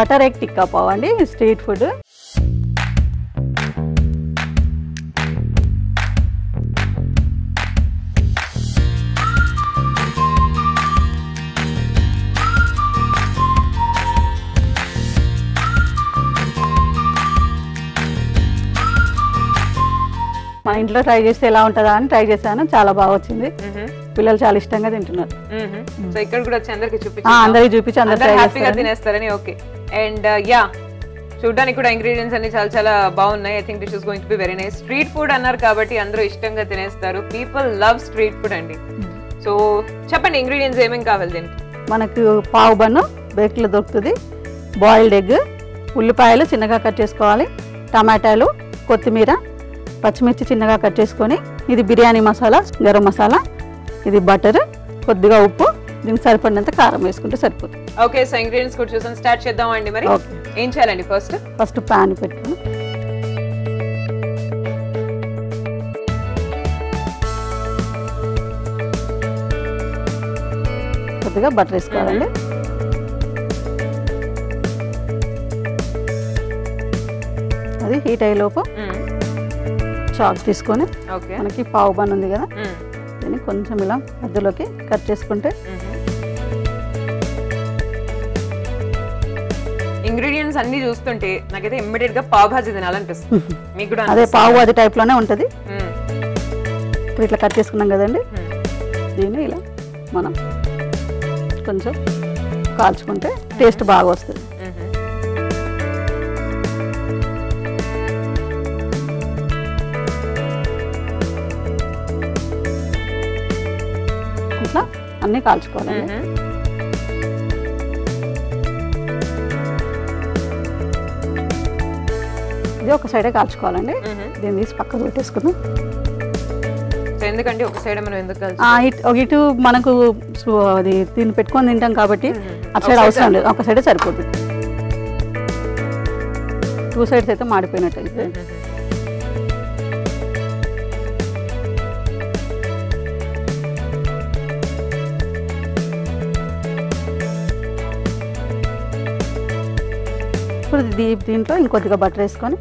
Butter egg tikka pav అండి street food మా ఇంట్లో ట్రై చేస్తే ఎలా ఉంటుందా అని ట్రై చేశాను చాలా బాగా వచ్చింది పిల్లలు చాలా ఇష్టంగా తింటున్నారు సో ఇక్కడ కూడా వచ్చి అందరికి ఆ, చూపించి అందరికి చూపించి అందరు అందరు ట్రై హ్యాపీగా చేస్తారు తినేస్తారని ఓకే అండ్ యా చూడడానికి కూడా ఇంగ్రీడియంట్స్ అన్ని చాలా చాలా బాగున్నాయి I think this is going to be very nice street food అన్నారు కాబట్టి అందరూ ఇష్టంగా తినేస్తారు పీపుల్ లవ్ స్ట్రీట్ ఫుడ్ అండి సో చెప్పండి ఇంగ్రీడియంట్స్ ఏమేమి కావాలి దీనికి మనకు పావు బన్ను బేక్లో దొరుకుతుంది బాయిల్డ్ ఎగ్ ఉల్లిపాయలు చిన్నగా కట్ చేసుకోవాలి టమాటాలు కొత్తిమీర పచ్చిమిర్చి చిన్నగా కట్ చేసుకొని ఇది బిర్యానీ మసాలా గరం మసాలా ఇది బటర్ కొద్దిగా ఉప్పు దీనికి సరిపడినంత కారం వేసుకుంటే సరిపోతుంది ఓకే సో ఇంగ్రీడియంట్స్ కూడా చూసాం స్టార్ట్ చేద్దాం అండి మరి ఓకే ఏం చేయాలండి ఫస్ట్ ఫస్ట్ ప్యాన్ పెట్టుకుని కొద్దిగా బటర్ వేసుకోవాలండి అది హీట్ అయ్యేలోపు చాక్ తీసుకొని ఓకే మనకి పావు బన్ ఉంది కదా దీన్ని కొంచెం ఇలా మధ్యలోకి కట్ చేసుకుంటే ఇంగ్రీడియంట్స్ అన్ని చూస్తుంటే నాకైతే ఇమ్మీడియట్ గా పావ్ భాజీ తినాలనిపిస్తుంది మీకు కూడా అదే పావు అది టైప్లోనే ఉంటుంది మ్మ్. ఇప్పుడు ఇట్లా కట్ చేసుకున్నాం కదండి మ్మ్. దీన్ని ఇలా మనం కొంచెం కాల్చుకుంటే టేస్ట్ బాగా వస్తుంది మ్మ్. ఇట్లా అన్నీ కాల్చుకోవాలండి మ్మ్. ఇది ఒక సైడే కాల్చుకోవాలండి మ్మ్. దీన్ని తీసి పక్కకు పెట్టేసుకుందాం సో ఎందుకంటే ఒక సైడ్ మనం ఎందుకు కలిసి ఆ, ఇటు ఒక ఇటు మనకు సు- అది దీన్ని పెట్టుకొని తింటాం కాబట్టి అటు సైడ్ అవసరం లేదు ఒక సైడే సరిపోతుంది టూ సైడ్స్ అయితే మాడిపోయినట్టు అయితే ఇప్పుడు దీ దీంట్లో ఇంకొద్దిగా బటర్ వేసుకొని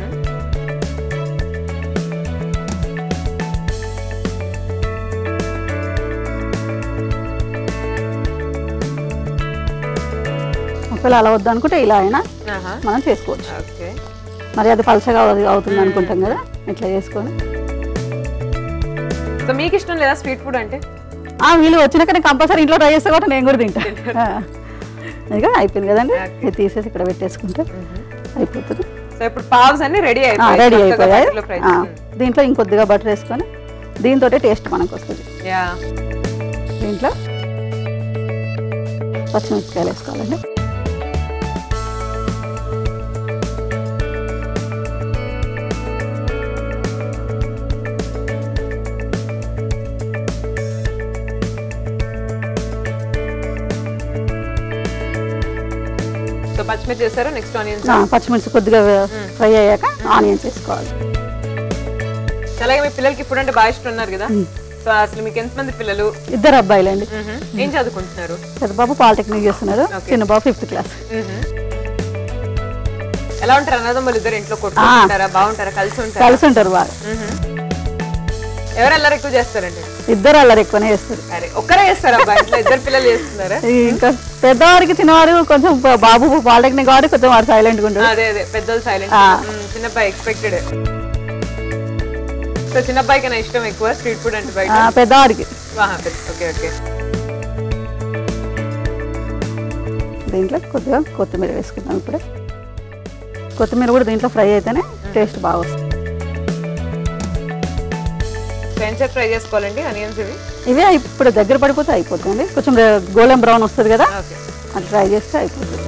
ఒకవేళ అలా వద్దు అనుకుంటే ఇలా అయినా మనం చేసుకోవచ్చు ఓకే మరి అది పలసగా అవు- అవుతుంది అనుకుంటాం కదా ఇట్లా చేసుకొని సో మీకు ఇష్టం లేదా స్ట్రీట్ ఫుడ్ అంటే ఆ వీళ్ళు వచ్చినాక నేను కంపల్సరీ ఇంట్లో ట్రై చేస్తే కూడా నేను కూడా తింటా ఆ. ఇక అయిపోయింది కదండి ఇది తీసేసి ఇక్కడ పెట్టేసుకుంటే అయిపోతుంది సో ఇప్పుడు పావ్స్ అన్ని రెడీ రెడీ అయిపోయాయి అయిపోయాయి ఆ, దీంట్లో ఇంకొద్దిగా బటర్ వేసుకొని దీంతో టేస్ట్ మనకు వస్తుంది యా దీంట్లో పచ్చిమిరపకాయలు వేసుకోవాలండి సో పచ్చిమిర్చి చేస్తారు నెక్స్ట్ ఆనియన్స్ ఆ, పచ్చిమిర్చి కొద్దిగా ఫ్రై అయ్యాక ఆనియన్స్ వేసుకోవాలి అలాగే మీ పిల్లలకి ఫుడ్ అంటే బాగా ఇష్టం ఉన్నారు కదా సో అసలు మీకు ఎంతమంది పిల్లలు ఇద్దరు అబ్బాయిలండి మ్మ్. ఏం చదువుకుంటున్నారు పెద్ద బాబు పాలిటెక్నిక్ చేస్తున్నారు చిన్న బాబు ఫిఫ్త్ క్లాస్ మ్మ్. ఎలా ఉంటారు అన్నదమ్ములు ఇద్దరు ఇంట్లో కొట్టుకుంటారా బాగుంటారా కలిసి ఉంటారా కలిసి ఉంటారు బాగా మ్మ్. ఎవరు అల్లరి ఎక్కువ చేస్తారండి ఇద్దరు అల్లరి ఎక్కువనే చేస్తారు అరే ఒక్కరే చేస్తారా అబ్బా ఇంట్లో ఇద్దరు పిల్లలు చేస్తున్నారా ఈ ఇంకా పెద్దవారికి తినేవారు కొంచెం బ- బాబు పాలిటెక్నిక్ వాడు కొంచెం వాడు సైలెంట్గా ఉంటాడు అదే అదే పెద్దలు సైలెంట్ చిన్నబ్బాయి ఎక్స్పెక్టెడ్ సో చిన్నబ్బాయికి నా ఇష్టం ఎక్కువ స్ట్రీట్ ఫుడ్ అంటే బయట ఆ, పెద్దవాడికి ఓకే ఓకే దీంట్లో కొద్దిగా కొత్తిమీర వేసుకుందాం ఇప్పుడే కొత్తిమీర కూడా దీంట్లో ఫ్రై అయితేనే టేస్ట్ బాగా వస్తుంది ఫ్రెంచ్ ఫ్రై చేసుకోవాలండి ఆనియన్స్ ఇవి ఇవే ఇప్పుడు దగ్గర పడిపోతే అయిపోతుంది కొంచెం గోల్డెన్ బ్రౌన్ వస్తుంది కదా ఓకే అది ఫ్రై చేస్తే అయిపోతుంది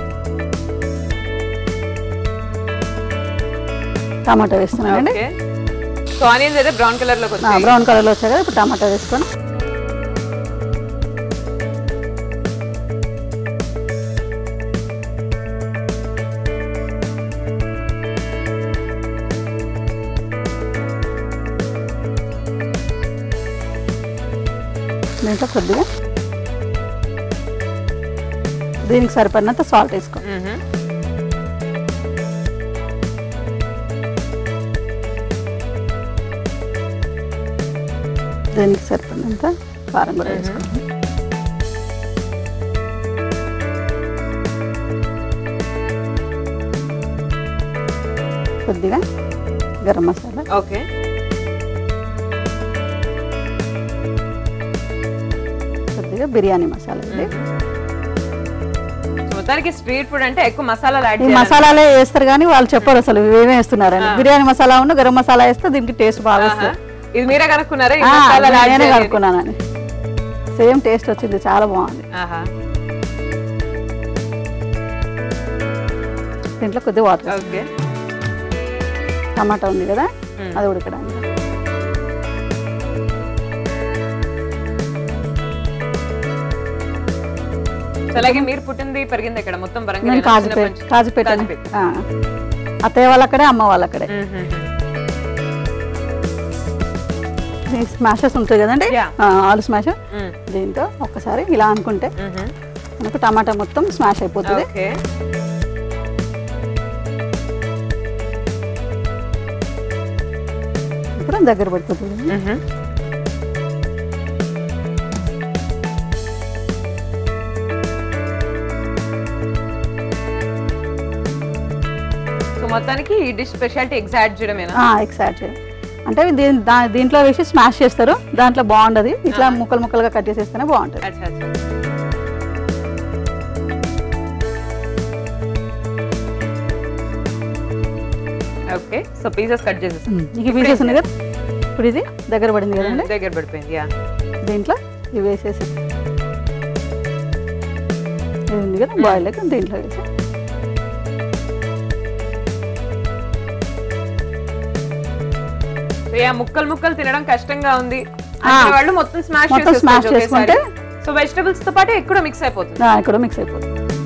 టమాటా వేస్తున్నానండి ఓకే సో ఆనియన్స్ అయితే బ్రౌన్ కలర్ లోకి వచ్చాయి బ్రౌన్ కలర్లో వచ్చాయి కదా ఇప్పుడు టమాటా వేసుకొని దీంట్లో కొద్దిగా దీనికి సరిపడినంత సాల్ట్ వేసుకో మ్మ్. దీనికి సరిపడినంత కారం కూడా వేసుకోవాలి కొద్దిగా గరం మసాలా ఓకే కొద్దిగా బిర్యానీ మసాలా ఇది మొత్తానికి స్ట్రీట్ ఫుడ్ అంటే ఎక్కువ మసాలాలు యాడ్ ఈ చేయాలి మసాలాలే వేస్తారు కానీ వాళ్ళు చెప్పరు అసలు ఇవేమే వేస్తున్నారని బిర్యానీ మసాలా ఉన్న గరం మసాలా వేస్తే దీనికి టేస్ట్ బాగా ఆహా. వస్తుంది ఇది మీరే కనుక్కున్నారా ఈ ఆ, మసాలాలు యాడ్ నేనే చేయాలి అని? కనుక్కున్నానని సేమ్ టేస్ట్ వచ్చింది చాలా బాగుంది ఆహా దీంట్లో కొద్దిగా వాటర్ ఓకే టమాటా ఉంది కదా మ్మ్. అది ఉడకడానికి సో అలాగే మీరు పుట్టింది పెరిగింది ఇక్కడ మొత్తం వరంగల్ నేను కాజుపేట కాజుపేట కాజుపేట. ఆ. అత్తయ్య వాళ్ళు అక్కడే అమ్మ వాళ్ళు అక్కడే స్మాషెస్ ఉంటాయి కదండి Yeah. ఆ, ఆలు స్మాష్ దీంతో ఒక్కసారి ఇలా అనుకుంటే మనకు టమాటా మొత్తం స్మాష్ అయిపోతుంది ఓకే ఇప్పుడు దగ్గర పడిపోతుంది సో మొత్తానికి ఈ డిష్ స్పెషాలిటీ ఎగ్జాక్ట్ చేయడమేనా ఎగ్జాక్ట్ అంటే దీని దా- దీంట్లో వేసి స్మాష్ చేస్తారు దాంట్లో బాగుండదు ఇట్లా ముక్కలు ముక్కలుగా కట్ చేసేస్తేనే బాగుంటుంది అచ్చా అచ్చా ఓకే సో పీసెస్ కట్ చేసేసి ఇక పీసెస్ ఉంది కదా ఇప్పుడు ఇది దగ్గర పడింది కదండి దగ్గర పడిపోయింది యా దీంట్లో ఇవి వేసేసి ఇది ఉంది కదా బాయిల్ లెక్క దీంట్లో వేసి సో యా ముక్కలు ముక్కలు తినడం కష్టంగా ఉంది ఆ. అంటే వాళ్ళు మొత్తం స్మాష్ మొత్తం smash చేసుకుంటే సో వెజిటబుల్స్ తో పాటు ఎక్కువ మిక్స్ అయిపోతుంది ఆ, ఇక్కడ మిక్స్ అయిపోతుంది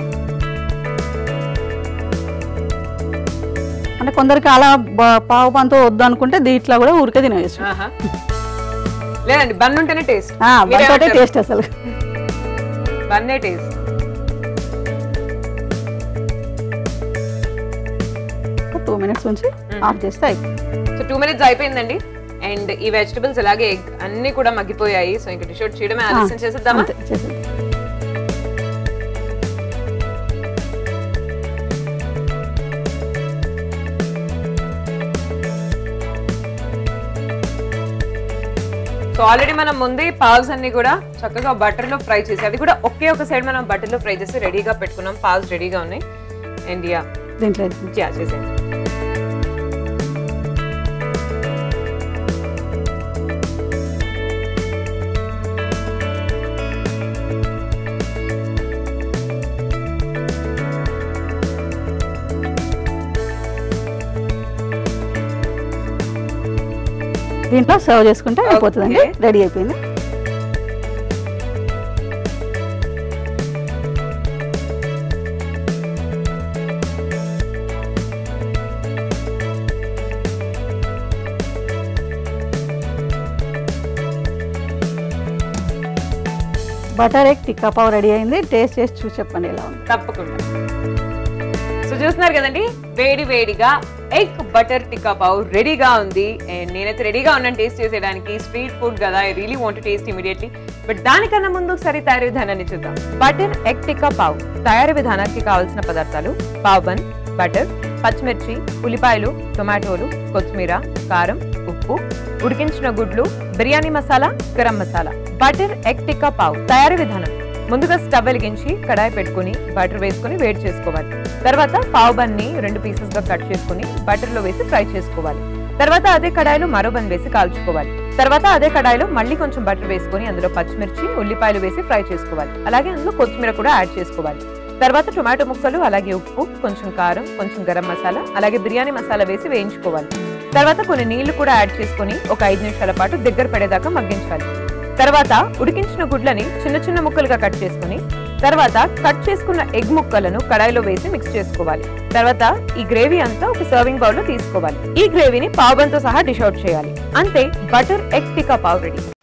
అంటే కొందరికి అలా బ- పావు పంతో వద్దు అనుకుంటే దీంట్లో కూడా ఊరికే తినేయచ్చు ఆహా. లేదండి బన్ ఉంటేనే టేస్ట్ బంతోటే టేస్ట్ అసలు బన్నే టేస్ట్ టూ మినిట్స్ ఉంచి ఆఫ్ చేస్తే అయిపోతుంది సో టూ మినిట్స్ అయిపోయిందండి అండ్ ఈ వెజిటబుల్స్ అలాగే egg అన్ని కూడా మగ్గిపోయాయి సో ఇంకా డిష్ అవుట్ చేయడమే ఆలస్యం చేసేద్దామా అంతే చేసేది సో ఆల్రెడీ మనం ముందే పావ్స్ అన్ని కూడా చక్కగా బటర్ లో ఫ్రై చేసి అది కూడా ఒకే ఒక సైడ్ మనం బటర్ లో ఫ్రై చేసి రెడీగా పెట్టుకున్నాం పావ్స్ రెడీగా ఉన్నాయి అండ్ యా దీంట్లో వేసి యా చేసేయండి దీంట్లో సర్వ్ చేసుకుంటే అయిపోతుందండి Okay. రెడీ అయిపోయింది butter egg tikka pav ready అయింది టేస్ట్ చేసి చూసి చెప్పండి ఎలా ఉంది తప్పకుండా సో చూస్తున్నారు కదండి వేడి వేడిగా ఎగ్ బటర్ టిక్కా పావ్ రెడీగా ఉంది అండ్ నేనైతే రెడీగా ఉన్నాను టేస్ట్ చేసేయడానికి స్ట్రీట్ ఫుడ్ కదా I really want taste immediately but దానికన్నా ముందు ఒకసారి తయారీ విధానాన్ని చూద్దాం బటర్ ఎగ్ టిక్కా పావ్ తయారీ విధానానికి కావాల్సిన పదార్థాలు పావ్ బన్ బటర్ పచ్చిమిర్చి ఉల్లిపాయలు టొమాటోలు కొత్తిమీర కారం ఉప్పు ఉడికించిన గుడ్లు బిర్యానీ మసాలా గరం మసాలా బటర్ ఎగ్ టిక్కా పావ్ తయారీ విధానం ముందుగా స్టవ్ వెలిగించి కడాయి పెట్టుకుని బటర్ వేసుకుని వేడి చేసుకోవాలి తర్వాత పావు బన్ని రెండు పీసెస్ గా కట్ చేసుకుని బటర్ లో వేసి ఫ్రై చేసుకోవాలి తర్వాత అదే కడాయిలో మరో బన్ వేసి కాల్చుకోవాలి తర్వాత అదే కడాయిలో మళ్ళీ కొంచెం బటర్ వేసుకొని అందులో పచ్చిమిర్చి ఉల్లిపాయలు వేసి ఫ్రై చేసుకోవాలి అలాగే అందులో కొత్తిమీర కూడా యాడ్ చేసుకోవాలి తర్వాత టొమాటో ముక్కలు అలాగే ఉప్పు కొంచెం కారం కొంచెం గరం మసాలా అలాగే బిర్యానీ మసాలా వేసి వేయించుకోవాలి తర్వాత కొన్ని నీళ్లు కూడా యాడ్ చేసుకొని ఒక ఐదు నిమిషాల పాటు దగ్గర పడేదాకా మగ్గించాలి తర్వాత ఉడికించిన గుడ్లని చిన్న చిన్న ముక్కలుగా కట్ చేసుకుని తర్వాత కట్ చేసుకున్న ఎగ్ ముక్కలను కడాయిలో వేసి మిక్స్ చేసుకోవాలి తర్వాత ఈ గ్రేవీ అంతా ఒక సర్వింగ్ బౌల్ లో తీసుకోవాలి ఈ గ్రేవీని పావుబంతో సహా డిష్ అవుట్ చేయాలి అంతే butter egg tikka pav ready